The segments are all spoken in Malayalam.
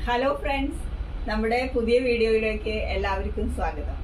ഹലോ ഫ്രണ്ട്സ് നമ്മുടെ പുതിയ വീഡിയോയിലേക്ക് എല്ലാവർക്കും സ്വാഗതം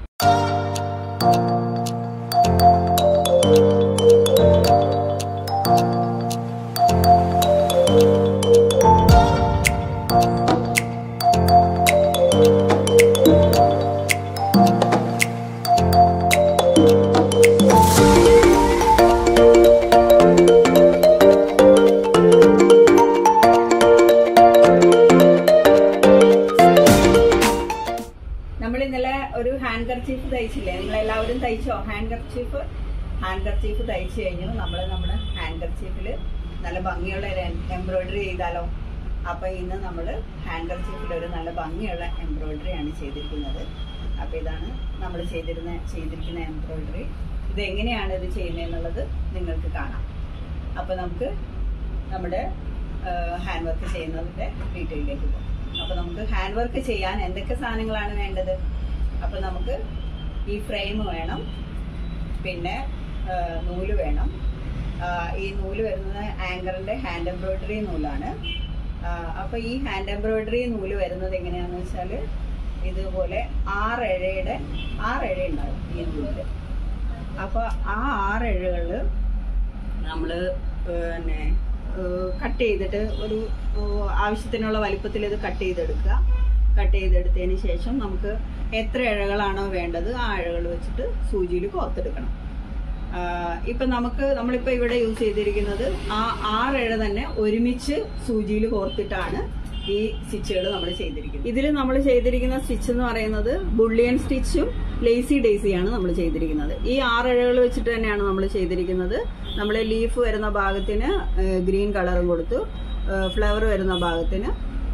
നമ്മൾ ഇന്നലെ ഒരു ഹാൻഡ് കർച്ചീഫ് തയ്ച്ചില്ലേ നിങ്ങൾ എല്ലാവരും തയ്ച്ചോ ഹാൻഡ് കർച്ചീഫ് ഹാൻഡ് കർച്ചീഫ് തയ്ച്ചു കഴിഞ്ഞു നമ്മൾ നമ്മുടെ ഹാൻഡ് കർച്ചീഫിൽ നല്ല ഭംഗിയുള്ള എംബ്രോയിഡറി ചെയ്താലോ അപ്പൊ ഇന്ന് നമ്മൾ ഹാൻഡ് കർച്ചീഫിൽ ഒരു നല്ല ഭംഗിയുള്ള എംബ്രോയിഡറി ആണ് ചെയ്തിരിക്കുന്നത് അപ്പൊ ഇതാണ് നമ്മൾ ചെയ്തിരുന്ന ചെയ്തിരിക്കുന്ന എംബ്രോയിഡറി ഇത് എങ്ങനെയാണ് ഇത് ചെയ്യുന്നത് എന്നുള്ളത് നിങ്ങൾക്ക് കാണാം അപ്പൊ നമുക്ക് നമ്മുടെ ഹാൻഡ് വർക്ക് ചെയ്യുന്നതിന്റെ ഡീറ്റെയിലേക്ക് പോകാം അപ്പൊ നമുക്ക് ഹാൻഡ് വർക്ക് ചെയ്യാൻ എന്തൊക്കെ സാധനങ്ങളാണ് വേണ്ടത് അപ്പൊ നമുക്ക് ഈ ഫ്രെയിം വേണം പിന്നെ ആ, നൂല് വേണം ആ, ഈ നൂല് വരുന്നത് ആങ്കറിന്റെ ഹാൻഡ് എംബ്രോയിഡറി നൂലാണ് ആ, അപ്പൊ ഈ ഹാൻഡ് എംബ്രോയിഡറി നൂല് വരുന്നത് എങ്ങനെയാന്ന് വെച്ചാൽ ഇതുപോലെ ആറഴയുടെ ആറഴ ഉണ്ടാവും ഈ നൂല് അപ്പൊ ആ ആറഴകള് നമ്മള് പിന്നെ കട്ട് ചെയ്തിട്ട് ഒരു ഏഹ്, ആവശ്യത്തിനുള്ള വലിപ്പത്തിൽ ഇത് കട്ട് ചെയ്തെടുക്കുക കട്ട് ചെയ്തെടുത്തതിന് ശേഷം നമുക്ക് എത്ര ഇഴകളാണോ വേണ്ടത് ആ ഇഴകൾ വെച്ചിട്ട് സൂചിയിൽ കോർത്തെടുക്കണം ആഹ് ഇപ്പൊ നമുക്ക് നമ്മളിപ്പോ ഇവിടെ യൂസ് ചെയ്തിരിക്കുന്നത് ആ ആറിഴ തന്നെ ഒരുമിച്ച് സൂചിയിൽ കോർത്തിട്ടാണ് ഈ സ്റ്റിച്ചുകൾ നമ്മൾ ചെയ്തിരിക്കുന്നത് ഇതിൽ നമ്മൾ ചെയ്തിരിക്കുന്ന സ്റ്റിച്ച് എന്ന് പറയുന്നത് ബുള്ളിയൻ സ്റ്റിച്ചും ലേസി ഡേസിയാണ് നമ്മൾ ചെയ്തിരിക്കുന്നത് ഈ ആറിഴകൾ വെച്ചിട്ട് തന്നെയാണ് നമ്മൾ ചെയ്തിരിക്കുന്നത് നമ്മൾ ലീഫ് വരുന്ന ഭാഗത്തിന് ഗ്രീൻ കളറും കൊടുത്തു ഫ്ലവർ വരുന്ന ഭാഗത്തിന്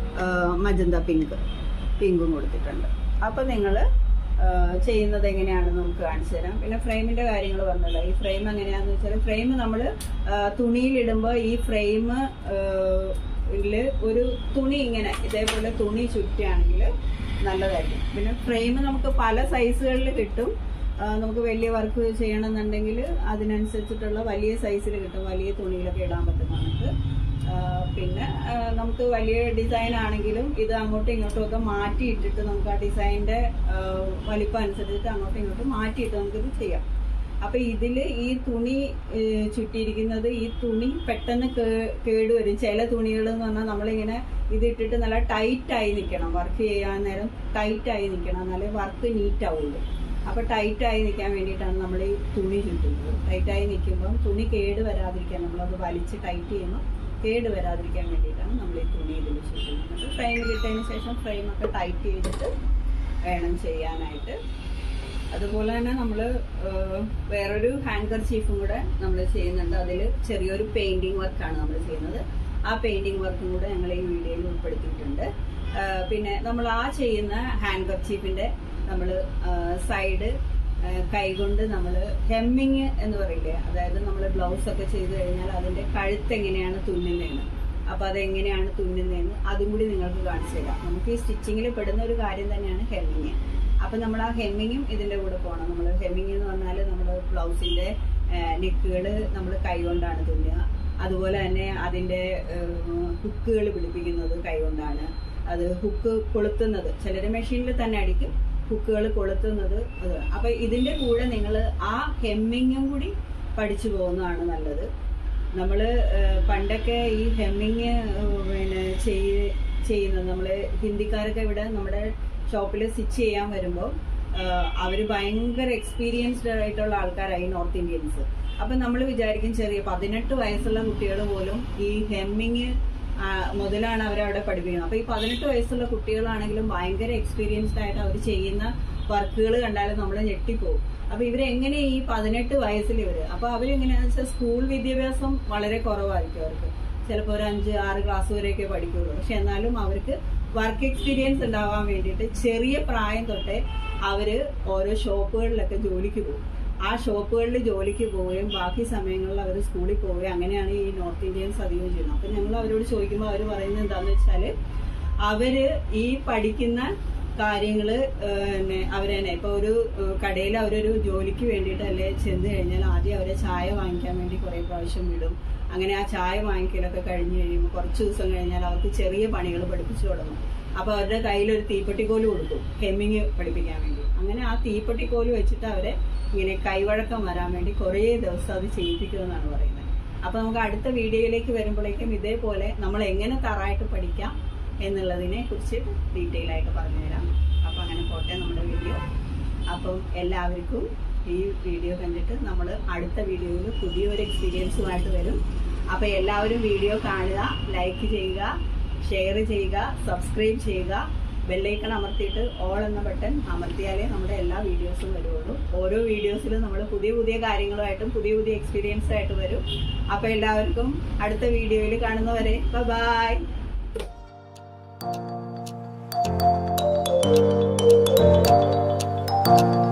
മജന്ത പിങ്ക് പിങ്കും കൊടുത്തിട്ടുണ്ട് അപ്പൊ നിങ്ങൾ ചെയ്യുന്നത് എങ്ങനെയാണെന്ന് നമുക്ക് കാണിച്ചു തരാം പിന്നെ ഫ്രെയിമിന്റെ കാര്യങ്ങൾ പറഞ്ഞല്ലോ ഈ ഫ്രെയിം എങ്ങനെയാന്ന് വെച്ചാൽ ഫ്രെയിം നമ്മൾ തുണിയിലിടുമ്പോൾ ഈ ഫ്രെയിം ഇതില് ഒരു തുണി ഇങ്ങനെ ഇതേപോലെ തുണി ചുറ്റുകയാണെങ്കിൽ നല്ലതായിരിക്കും പിന്നെ ഫ്രെയിം നമുക്ക് പല സൈസുകളിൽ കിട്ടും ആ, നമുക്ക് വലിയ വർക്ക് ചെയ്യണമെന്നുണ്ടെങ്കിൽ അതിനനുസരിച്ചിട്ടുള്ള വലിയ സൈസിൽ കിട്ടും വലിയ തുണിയിലൊക്കെ ഇടാൻ പറ്റും നമുക്ക് ആ, പിന്നെ ആ, നമുക്ക് വലിയ ഡിസൈൻ ആണെങ്കിലും ഇത് അങ്ങോട്ടും ഇങ്ങോട്ടും ഒക്കെ മാറ്റിയിട്ടിട്ട് നമുക്ക് ആ ഡിസൈനിന്റെ വലിപ്പം അനുസരിച്ചിട്ട് അങ്ങോട്ടും ഇങ്ങോട്ടും മാറ്റിയിട്ട് നമുക്കിത് ചെയ്യാം അപ്പൊ ഇതില് ഈ തുണി ഏഹ്, ചുറ്റിയിരിക്കുന്നത് ഈ തുണി പെട്ടെന്ന് കേ- കേടുവരും ചില തുണികൾ എന്ന് പറഞ്ഞാൽ നമ്മളിങ്ങനെ ഇതിട്ടിട്ട് നല്ല ടൈറ്റ് ആയി നിൽക്കണം വർക്ക് ചെയ്യാൻ നേരം ടൈറ്റ് ആയി നിൽക്കണം എന്നാലേ വർക്ക് നീറ്റ് ആവുള്ളൂ അപ്പൊ ടൈറ്റ് ആയി നിൽക്കാൻ വേണ്ടിയിട്ടാണ് നമ്മൾ ഈ തുണി ചുറ്റുന്നത് ടൈറ്റ് ആയി നിൽക്കുമ്പം തുണി കേട് വരാതിരിക്കാൻ നമ്മളത് വലിച്ച് ടൈറ്റ് ചെയ്യുമ്പോൾ കേട് വരാതിരിക്കാൻ വേണ്ടിയിട്ടാണ് നമ്മൾ ഈ തുണി ഇതിൽ ചുറ്റുന്നത് എന്നിട്ട് ഫ്രെയിമിൽ ഇട്ടതിന് ശേഷം ഫ്രെയിമൊക്കെ ടൈറ്റ് ചെയ്തിട്ട് വേണം ചെയ്യാനായിട്ട് അതുപോലെ തന്നെ നമ്മൾ വേറൊരു ഹാൻഡ് കർച്ചീഫും കൂടെ നമ്മൾ ചെയ്യുന്നുണ്ട് അതിൽ ചെറിയൊരു പെയിന്റിങ് വർക്കാണ് നമ്മൾ ചെയ്യുന്നത് ആ പെയിന്റിങ് വർക്കും കൂടെ ഞങ്ങൾ ഈ വീഡിയോയിൽ ഉൾപ്പെടുത്തിയിട്ടുണ്ട് ആ, പിന്നെ നമ്മൾ ആ ചെയ്യുന്ന ഹാൻഡ് കർച്ചീഫിന്റെ നമ്മൾ സൈഡ് കൈകൊണ്ട് നമ്മൾ ഹെമ്മിങ് എന്ന് പറയില്ലേ അതായത് നമ്മൾ ബ്ലൗസ് ഒക്കെ ചെയ്ത് കഴിഞ്ഞാൽ അതിന്റെ കഴുത്ത് എങ്ങനെയാണ് തുന്നുന്നതെന്ന് അപ്പൊ അതെങ്ങനെയാണ് തുന്നുന്നതെന്ന് അതും കൂടി നിങ്ങൾക്ക് കാണിച്ചു തരാം നമുക്ക് ഈ സ്റ്റിച്ചിങ്ങിൽ പെടുന്ന ഒരു കാര്യം തന്നെയാണ് ഹെമ്മിങ് അപ്പൊ നമ്മൾ ആ ഹെമ്മിങ്ങും ഇതിന്റെ കൂടെ പോകണം നമ്മൾ ഹെമ്മിങ് എന്ന് പറഞ്ഞാൽ നമ്മൾ ബ്ലൗസിന്റെ നെക്കുകൾ നമ്മൾ കൈകൊണ്ടാണ് തുന്നുക അതുപോലെ തന്നെ അതിന്റെ ഹുക്കുകൾ പിടിപ്പിക്കുന്നത് കൈകൊണ്ടാണ് അത് ഹുക്ക് കൊളുത്തുന്നത് ചിലര് മെഷീനിൽ തന്നെ അടിക്കും ഹുക്കുകൾ കൊളുത്തുന്നത് അത് അപ്പൊ ഇതിന്റെ കൂടെ നിങ്ങൾ ആ ഹെമ്മിങ്ങും കൂടി പഠിച്ചു പോകുന്നതാണ് നല്ലത് നമ്മള് ഏഹ്, പണ്ടൊക്കെ ഈ ഹെമ്മിങ് പിന്നെ ചെയ്- ചെയ്യുന്നത് നമ്മള് ഹിന്ദിക്കാരൊക്കെ ഇവിടെ നമ്മുടെ ഷോപ്പിൽ സ്റ്റിച്ച് ചെയ്യാൻ വരുമ്പോൾ അവര് ഭയങ്കര എക്സ്പീരിയൻസ്ഡ് ആയിട്ടുള്ള ആൾക്കാരായി നോർത്ത് ഇന്ത്യൻസ് അപ്പൊ നമ്മൾ വിചാരിക്കും ചെറിയ പതിനെട്ട് വയസ്സുള്ള കുട്ടികൾ പോലും ഈ ഹെമ്മിങ് മുതലാണ് അവരവിടെ പഠിപ്പിക്കുന്നത് അപ്പൊ ഈ പതിനെട്ട് വയസ്സുള്ള കുട്ടികളാണെങ്കിലും ഭയങ്കര എക്സ്പീരിയൻസ്ഡ് ആയിട്ട് അവർ ചെയ്യുന്ന വർക്കുകൾ കണ്ടാലും നമ്മൾ ഞെട്ടിപ്പോകും അപ്പൊ ഇവരെങ്ങനെ ഈ പതിനെട്ട് വയസ്സിൽ ഇവര് അപ്പൊ അവരെങ്ങനെയാന്ന് വെച്ചാൽ സ്കൂൾ വിദ്യാഭ്യാസം വളരെ കുറവായിരിക്കും അവർക്ക് ചിലപ്പോൾ ഒരു അഞ്ച് ആറ് ക്ലാസ് വരെയൊക്കെ പഠിക്കുള്ളൂ പക്ഷെ എന്നാലും അവർക്ക് വർക്ക് എക്സ്പീരിയൻസ് ഉണ്ടാവാൻ വേണ്ടിയിട്ട് ചെറിയ പ്രായം തൊട്ടേ അവര് ഓരോ ഷോപ്പുകളിലൊക്കെ ജോലിക്ക് പോകും ആ ഷോപ്പുകളിൽ ജോലിക്ക് പോവുകയും ബാക്കി സമയങ്ങളിൽ അവർ സ്കൂളിൽ പോവുകയും അങ്ങനെയാണ് ഈ നോർത്ത് ഇന്ത്യൻസ് അധികം ചെയ്യുന്നത് അപ്പൊ ഞങ്ങൾ അവരോട് ചോദിക്കുമ്പോൾ അവർ പറയുന്നത് എന്താന്ന് വെച്ചാല് അവര് ഈ പഠിക്കുന്ന കാര്യങ്ങള് ഏഹ്, പിന്നെ അവരെന്നെ ഇപ്പൊ ഒരു കടയിൽ അവരൊരു ജോലിക്ക് വേണ്ടിയിട്ട് അല്ലെ ചെന്ന് കഴിഞ്ഞാൽ ആദ്യം അവരെ ചായ വാങ്ങിക്കാൻ വേണ്ടി കുറെ പ്രാവശ്യം വിടും അങ്ങനെ ആ ചായ വാങ്ങിക്കലൊക്കെ കഴിഞ്ഞ് കഴിയുമ്പോൾ കുറച്ച് ദിവസം കഴിഞ്ഞാൽ അവർക്ക് ചെറിയ പണികൾ പഠിപ്പിച്ചു തുടങ്ങും അപ്പൊ അവരുടെ കയ്യിൽ ഒരു തീപ്പെട്ടിക്കോല് കൊടുക്കും ഹെമ്മിങ് പഠിപ്പിക്കാൻ വേണ്ടി അങ്ങനെ ആ തീപ്പെട്ടിക്കോല് വെച്ചിട്ട് അവരെ ഇങ്ങനെ കൈവഴക്കം വരാൻ വേണ്ടി കുറേ ദിവസം അത് ചെയ്യിപ്പിക്കുമെന്നാണ് പറയുന്നത് അപ്പൊ നമുക്ക് അടുത്ത വീഡിയോയിലേക്ക് വരുമ്പോഴേക്കും ഇതേപോലെ നമ്മൾ എങ്ങനെ തറായിട്ട് പഠിക്കാം എന്നുള്ളതിനെ കുറിച്ച് ഡീറ്റെയിൽ ആയിട്ട് പറഞ്ഞുതരാം അപ്പൊ അങ്ങനെ പോട്ടെ നമ്മുടെ വീഡിയോ അപ്പം എല്ലാവർക്കും ഈ വീഡിയോ കണ്ടിട്ട് നമ്മൾ അടുത്ത വീഡിയോയിൽ പുതിയൊരു എക്സ്പീരിയൻസുമായിട്ട് വരും അപ്പൊ എല്ലാവരും വീഡിയോ കാണുക ലൈക്ക് ചെയ്യുക ഷെയർ ചെയ്യുക സബ്സ്ക്രൈബ് ചെയ്യുക ബെല്ലൈക്കൺ അമർത്തിയിട്ട് ഓൾ എന്ന ബട്ടൺ അമർത്തിയാലേ നമ്മുടെ എല്ലാ വീഡിയോസും വരുള്ളൂ ഓരോ വീഡിയോസിലും നമ്മൾ പുതിയ പുതിയ കാര്യങ്ങളുമായിട്ടും പുതിയ പുതിയ എക്സ്പീരിയൻസ് ആയിട്ട് വരും അപ്പൊ എല്ലാവർക്കും അടുത്ത വീഡിയോയിൽ കാണുന്നവരെ ബൈ Thank